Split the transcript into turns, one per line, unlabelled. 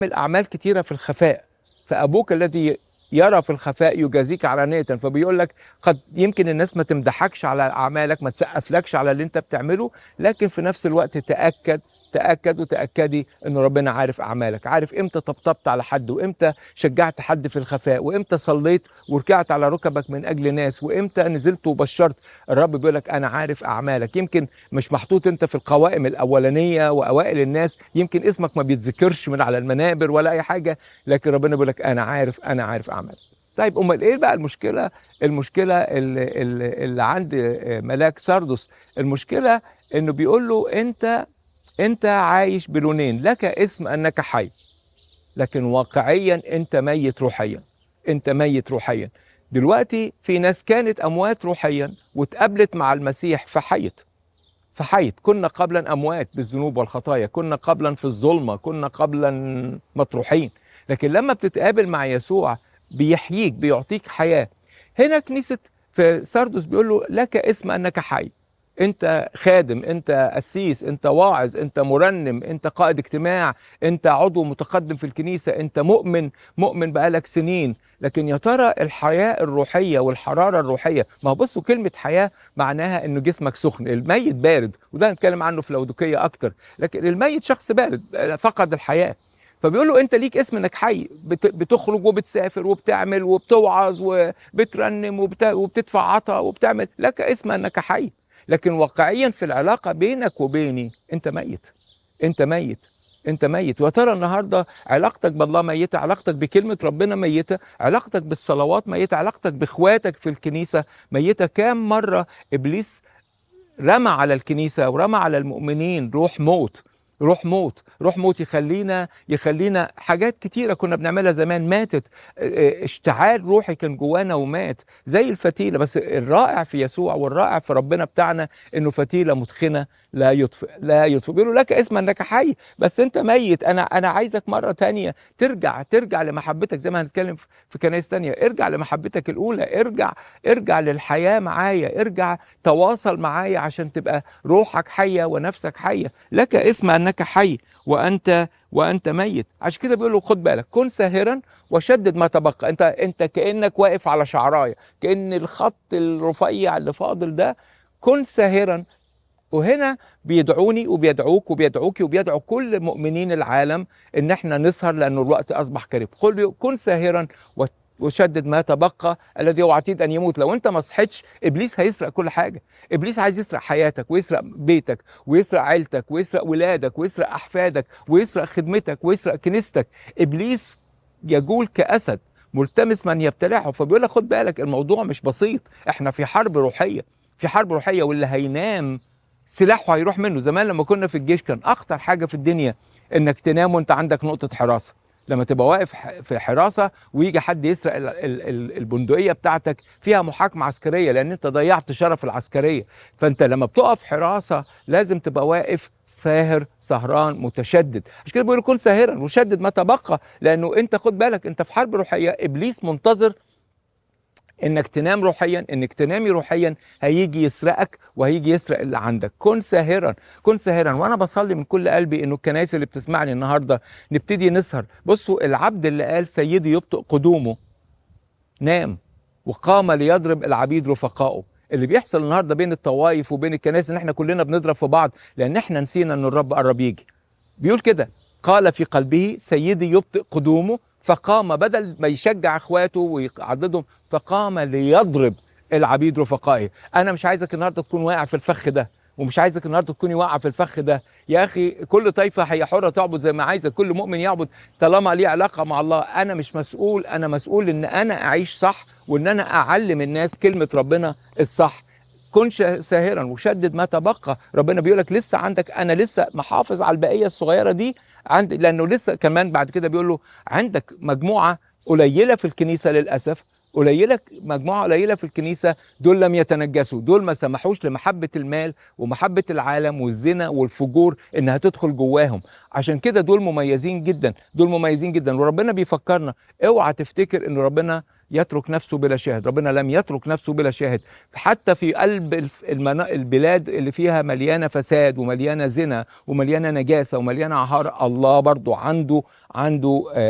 اعمال كتيره في الخفاء فابوك الذي يرى في الخفاء يجازيك علانية فبيقول لك قد يمكن الناس ما تمدحكش على اعمالك ما تسقفلكش على اللي انت بتعمله لكن في نفس الوقت تاكد تاكد وتاكدي ان ربنا عارف اعمالك عارف امتى طبطبت على حد وامتى شجعت حد في الخفاء وامتى صليت وركعت على ركبك من اجل ناس وامتى نزلت وبشرت الرب بيقول لك انا عارف اعمالك يمكن مش محطوط انت في القوائم الاولانيه واوائل الناس يمكن اسمك ما بيتذكرش من على المنابر ولا اي حاجه لكن ربنا بيقول لك انا عارف انا عارف اعمالك طيب امال ايه بقى المشكله المشكله اللي, اللي, اللي عند ملاك ساردس المشكله انه بيقول له انت انت عايش بلونين لك اسم انك حي لكن واقعيا انت ميت روحيا انت ميت روحيا دلوقتي في ناس كانت اموات روحيا واتقابلت مع المسيح فحيت فحيت كنا قبلا اموات بالذنوب والخطايا كنا قبلا في الظلمه كنا قبلا مطروحين لكن لما بتتقابل مع يسوع بيحييك بيعطيك حياه هنا كنيسه في سردس بيقول له لك اسم انك حي انت خادم انت قسيس انت واعظ انت مرنم انت قائد اجتماع انت عضو متقدم في الكنيسه انت مؤمن مؤمن بقالك سنين لكن يا ترى الحياه الروحيه والحراره الروحيه ما هو بصوا كلمه حياه معناها انه جسمك سخن الميت بارد وده هنتكلم عنه في لودوكيه اكتر لكن الميت شخص بارد فقد الحياه فبيقول له انت ليك اسم انك حي بتخرج وبتسافر وبتعمل وبتوعظ وبترنم وبتدفع عطا وبتعمل لك اسم انك حي لكن واقعيا في العلاقه بينك وبيني انت ميت انت ميت انت ميت وترى النهارده علاقتك بالله ميته علاقتك بكلمه ربنا ميته علاقتك بالصلوات ميته علاقتك باخواتك في الكنيسه ميته كام مره ابليس رمى على الكنيسه ورمى على المؤمنين روح موت روح موت روح موت يخلينا يخلينا حاجات كتيرة كنا بنعملها زمان ماتت اشتعال روحي كان جوانا ومات زي الفتيلة بس الرائع في يسوع والرائع في ربنا بتاعنا انه فتيلة مدخنة لا يطفئ لا يطفئ بيقولوا لك اسم انك حي بس انت ميت انا انا عايزك مرة تانية ترجع ترجع لمحبتك زي ما هنتكلم في كنايس تانية ارجع لمحبتك الاولى ارجع ارجع للحياة معايا ارجع تواصل معايا عشان تبقى روحك حية ونفسك حية لك اسم انك حي وانت وانت ميت عشان كده بيقول له خد بالك كن ساهرا وشدد ما تبقى انت انت كانك واقف على شعرايه كان الخط الرفيع اللي فاضل ده كن ساهرا وهنا بيدعوني وبيدعوك وبيدعوكي وبيدعو كل مؤمنين العالم ان احنا نسهر لانه الوقت اصبح قريب قل كن ساهرا وشدد ما تبقى الذي هو عتيد ان يموت لو انت ما صحيتش ابليس هيسرق كل حاجه ابليس عايز يسرق حياتك ويسرق بيتك ويسرق عيلتك ويسرق ولادك ويسرق احفادك ويسرق خدمتك ويسرق كنيستك ابليس يجول كاسد ملتمس من يبتلعه فبيقول لك خد بالك الموضوع مش بسيط احنا في حرب روحيه في حرب روحيه واللي هينام سلاحه هيروح منه زمان لما كنا في الجيش كان اخطر حاجه في الدنيا انك تنام وانت عندك نقطه حراسه لما تبقى واقف في حراسه ويجي حد يسرق البندقيه بتاعتك فيها محاكمه عسكريه لان انت ضيعت شرف العسكريه فانت لما بتقف حراسه لازم تبقى واقف ساهر سهران متشدد عشان كده بيقولوا كن ساهرا وشدد ما تبقى لانه انت خد بالك انت في حرب روحيه ابليس منتظر انك تنام روحيا انك تنامي روحيا هيجي يسرقك وهيجي يسرق اللي عندك كن ساهرا كن ساهرا وانا بصلي من كل قلبي انه الكنائس اللي بتسمعني النهارده نبتدي نسهر بصوا العبد اللي قال سيدي يبطئ قدومه نام وقام ليضرب العبيد رفقائه اللي بيحصل النهارده بين الطوائف وبين الكنائس ان احنا كلنا بنضرب في بعض لان احنا نسينا ان الرب قرب يجي بيقول كده قال في قلبه سيدي يبطئ قدومه فقام بدل ما يشجع اخواته ويعضدهم فقام ليضرب العبيد رفقائه انا مش عايزك النهارده تكون واقع في الفخ ده ومش عايزك النهارده تكوني واقعه في الفخ ده يا اخي كل طائفه هي حره تعبد زي ما عايزه كل مؤمن يعبد طالما ليه علاقه مع الله انا مش مسؤول انا مسؤول ان انا اعيش صح وان انا اعلم الناس كلمه ربنا الصح كن ساهرا وشدد ما تبقى ربنا بيقول لك لسه عندك انا لسه محافظ على البقيه الصغيره دي عند لانه لسه كمان بعد كده بيقول له عندك مجموعه قليله في الكنيسه للاسف قليله مجموعه قليله في الكنيسه دول لم يتنجسوا دول ما سمحوش لمحبه المال ومحبه العالم والزنا والفجور انها تدخل جواهم عشان كده دول مميزين جدا دول مميزين جدا وربنا بيفكرنا اوعى تفتكر ان ربنا يترك نفسه بلا شاهد ربنا لم يترك نفسه بلا شاهد حتى في قلب الف- المنا- البلاد اللي فيها مليانه فساد ومليانه زنا ومليانه نجاسه ومليانه عهاره الله برضو عنده عنده آه،